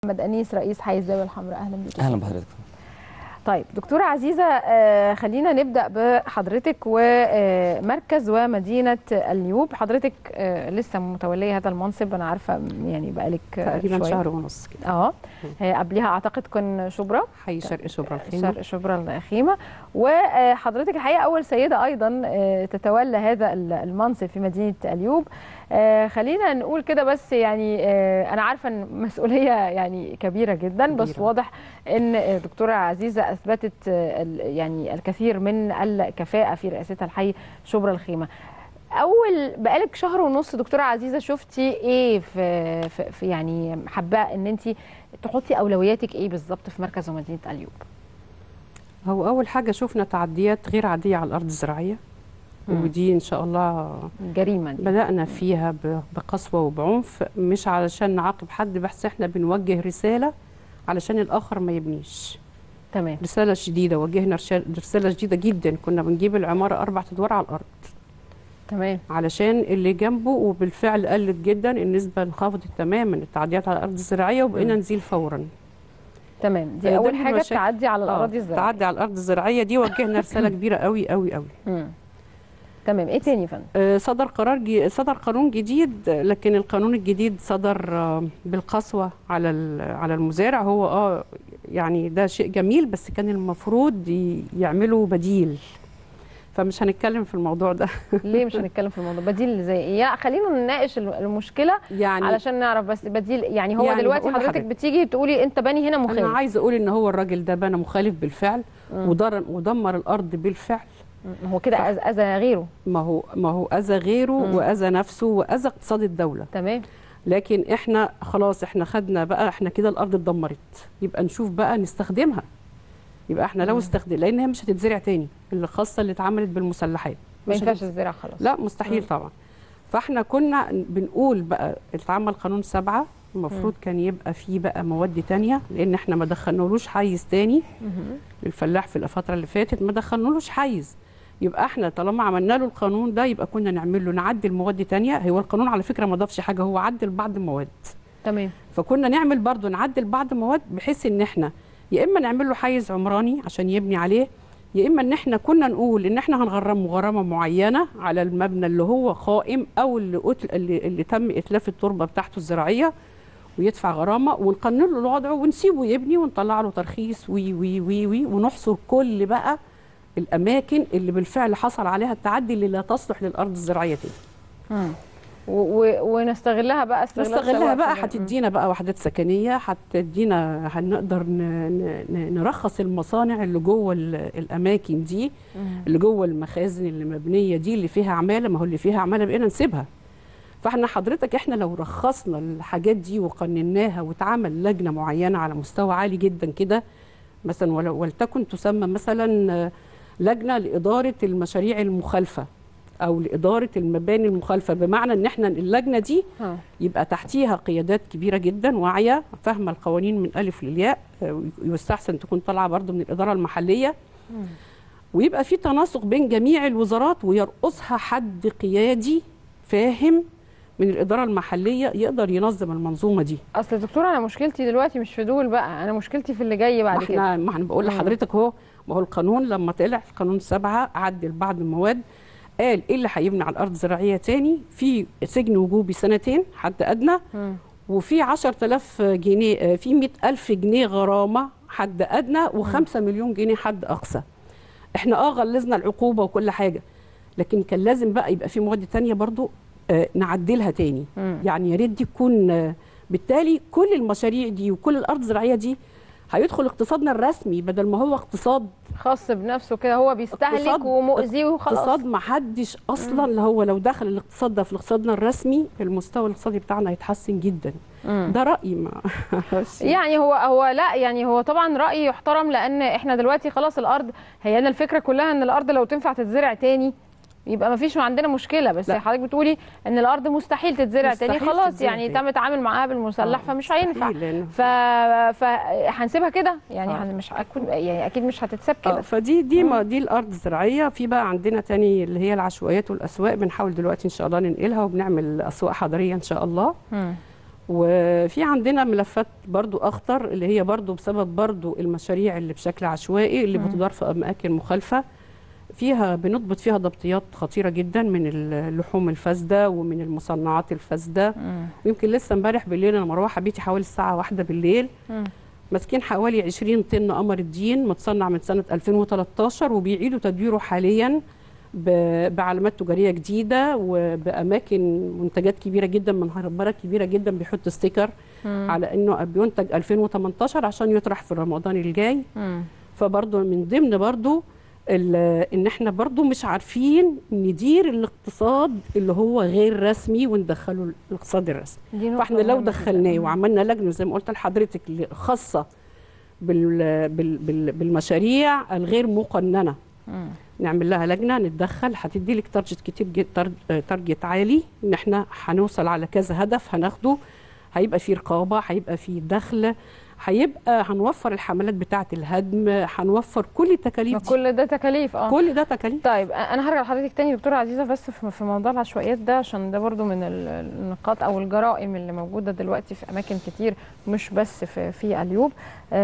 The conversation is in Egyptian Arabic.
محمد انيس رئيس حي الزاويه الحمراء اهلا بك اهلا بحضرتك طيب دكتورة عزيزة آه، خلينا نبدأ بحضرتك ومركز ومدينة النيوب حضرتك آه، لسه متولية هذا المنصب أنا عارفة يعني بقالك آه، تقريبا شوية. شهر ونص كده اه آه، قبلها أعتقد كان شبرا حي شرق شبرا الخيمه شرق شبرا الخيمة وحضرتك الحقيقة أول سيدة أيضا آه، تتولى هذا المنصب في مدينة اليوب آه، خلينا نقول كده بس يعني آه، أنا عارفة أن مسؤولية يعني كبيرة جدا بس كبيرة. واضح أن آه، دكتورة عزيزة أثبتت آه، ال- يعني الكثير من الكفاءة في رئاستها الحي شبرا الخيمة اول بقالك شهر ونص دكتوره عزيزه شفتي ايه في, في, في يعني حابه ان انت تحطي اولوياتك ايه بالظبط في مركز ومدينه اليوب هو اول حاجه شفنا تعديات غير عاديه على الارض الزراعيه مم. ودي ان شاء الله جريمه دي بدانا فيها ب- بقسوه وبعنف مش علشان نعاقب حد بس احنا بنوجه رساله علشان الاخر ما يبنيش تمام رساله شديده وجهنا رشا- رساله شديده جدا كنا بنجيب العماره اربع ادوار على الارض تمام علشان اللي جنبه وبالفعل قلت جدا النسبه انخفضت تماما التعديات على الارض الزراعيه وبقينا مم. نزيل فورا تمام آه، دي ده اول من حاجه المشاكل. التعدي على آه، الاراضي الزراعيه تعدي على الارض الزراعيه دي وجهنا رساله كبيره قوي قوي قوي مم. تمام ايه تاني يا فندم آه، صدر قرار جي صدر قانون جديد آه، لكن القانون الجديد صدر آه، بالقسوه على ال- على المزارع هو اه يعني ده شيء جميل بس كان المفروض ي- يعملوا بديل فمش هنتكلم في الموضوع ده ليه مش هنتكلم في الموضوع بديل زي ايه يا خلينا نناقش الم- المشكله يعني علشان نعرف بس بديل يعني هو يعني دلوقتي بقول حضرتك لحضرتك. بتيجي تقولي انت بني هنا انا مخالف عايزه اقول ان هو الراجل ده بنى مخالف بالفعل مم. ودر- ودمر الارض بالفعل مم. هو كده أذ- اذى غيره ما هو ما هو اذى غيره مم. واذى نفسه واذى اقتصاد الدوله تمام لكن احنا خلاص احنا خدنا بقى احنا كده الارض اتدمرت يبقى نشوف بقى نستخدمها يبقى احنا لو مم. استخدم لان هي مش هتتزرع تاني اللي خاصه اللي اتعملت بالمسلحات ما مش ينفعش هتت- الزراعه خلاص لا مستحيل مم. طبعا فاحنا كنا بنقول بقى اتعمل قانون سبعة المفروض كان يبقى فيه بقى مواد تانية لان احنا ما دخلنالوش حيز تاني مهم. للفلاح في الفتره اللي فاتت ما دخلنالوش حيز يبقى احنا طالما عملنا له القانون ده يبقى كنا نعمل له نعدل مواد تانية هو القانون على فكره ما ضافش حاجه هو عدل بعض المواد تمام فكنا نعمل برضو نعدل بعض مواد بحيث ان احنا يا اما نعمل له حيز عمراني عشان يبني عليه يا اما ان احنا كنا نقول ان احنا هنغرمه غرامه معينه على المبنى اللي هو قائم او اللي أتل اللي, اللي تم اتلاف التربه بتاعته الزراعيه ويدفع غرامه ونقنن له الوضع ونسيبه يبني ونطلع له ترخيص وي وي وي وي ونحصر كل بقى الاماكن اللي بالفعل حصل عليها التعدي اللي لا تصلح للارض الزراعيه تاني مم. و- و- ونستغلها بقى استغلال نستغلها سواء بقى في- هتدينا بقى وحدات سكنيه هتدينا هنقدر ن- ن- ن- نرخص المصانع اللي جوه ال- الاماكن دي مم. اللي جوه المخازن اللي مبنيه دي اللي فيها عماله ما هو اللي فيها عماله بقينا نسيبها فاحنا حضرتك احنا لو رخصنا الحاجات دي وقنناها واتعمل لجنه معينه على مستوى عالي جدا كده مثلا ولو- ولتكن تسمى مثلا آه، لجنه لاداره المشاريع المخالفه او لاداره المباني المخالفه بمعنى ان احنا اللجنه دي ها. يبقى تحتيها قيادات كبيره جدا واعيه فاهمه القوانين من الف للياء آه، ويستحسن تكون طالعه برضو من الاداره المحليه مم. ويبقى في تناسق بين جميع الوزارات ويرقصها حد قيادي فاهم من الاداره المحليه يقدر ينظم المنظومه دي اصل دكتوره انا مشكلتي دلوقتي مش في دول بقى انا مشكلتي في اللي جاي ما بعد كده احنا ما احنا بقول مم. لحضرتك اهو ما هو القانون لما طلع في قانون سبعة عدل بعض المواد قال ايه اللي هيبني على الارض زراعيه تاني في سجن وجوبي سنتين حد ادنى مم. وفي 10000 جنيه آه، في 100000 جنيه غرامه حد ادنى و5 مليون جنيه حد اقصى احنا اه غلظنا العقوبه وكل حاجه لكن كان لازم بقى يبقى في مواد تانية برضو آه، نعدلها تاني مم. يعني يا ريت دي تكون آه، بالتالي كل المشاريع دي وكل الارض الزراعيه دي هيدخل اقتصادنا الرسمي بدل ما هو اقتصاد خاص بنفسه كده هو بيستهلك اقتصاد- ومؤذي وخلاص اقتصاد ما حدش اصلا اللي هو لو دخل الاقتصاد ده في اقتصادنا الرسمي المستوى الاقتصادي بتاعنا هيتحسن جدا مم. ده رايي ما يعني هو هو لا يعني هو طبعا راي يحترم لان احنا دلوقتي خلاص الارض هي انا الفكره كلها ان الارض لو تنفع تتزرع تاني يبقى ما فيش عندنا مشكله بس لا. حضرتك بتقولي ان الارض مستحيل تتزرع تاني مستحيل خلاص تتزرع يعني تاني. تم التعامل معاها بالمسلح آه، فمش هينفع مستحيل لأنه- ف فهنسيبها كده يعني آه. هن- مش هكون يعني اكيد مش هتتساب اه كده فدي دي ما دي الارض الزراعيه في بقى عندنا تاني اللي هي العشوائيات والاسواق بنحاول دلوقتي ان شاء الله ننقلها وبنعمل اسواق حضريه ان شاء الله مم. وفي عندنا ملفات برضو اخطر اللي هي برضو بسبب برضو المشاريع اللي بشكل عشوائي اللي مم. بتدار في اماكن مخالفه فيها بنضبط فيها ضبطيات خطيره جدا من اللحوم الفاسده ومن المصنعات الفاسده مم. ويمكن لسه امبارح بالليل انا مروحه بيتي حوالي الساعه واحدة بالليل مم. ماسكين حوالي 20 طن قمر الدين متصنع من سنه 2013 وبيعيدوا تدويره حاليا ب- بعلامات تجاريه جديده وباماكن منتجات كبيره جدا من هربره كبيره جدا بيحط ستيكر مم. على انه بينتج 2018 عشان يطرح في رمضان الجاي مم. فبرضه من ضمن برضه ال- ان احنا برضه مش عارفين ندير الاقتصاد اللي هو غير رسمي وندخله الاقتصاد الرسمي دي نقطة فاحنا لو مهمة دخلناه جداً. وعملنا لجنه زي ما قلت لحضرتك اللي خاصه بال بال بال بالمشاريع الغير مقننه مم. نعمل لها لجنه نتدخل هتدي لك تارجت كتير جد تار- تارجت عالي ان احنا هنوصل على كذا هدف هناخده هيبقى في رقابه هيبقى في دخل هيبقى هنوفر الحملات بتاعه الهدم هنوفر كل التكاليف دي. كل ده تكاليف اه كل ده تكاليف طيب انا هرجع لحضرتك تاني دكتوره عزيزه بس في في موضوع العشوائيات ده عشان ده برضو من ال- النقاط او الجرائم اللي موجوده دلوقتي في اماكن كتير مش بس في في اليوب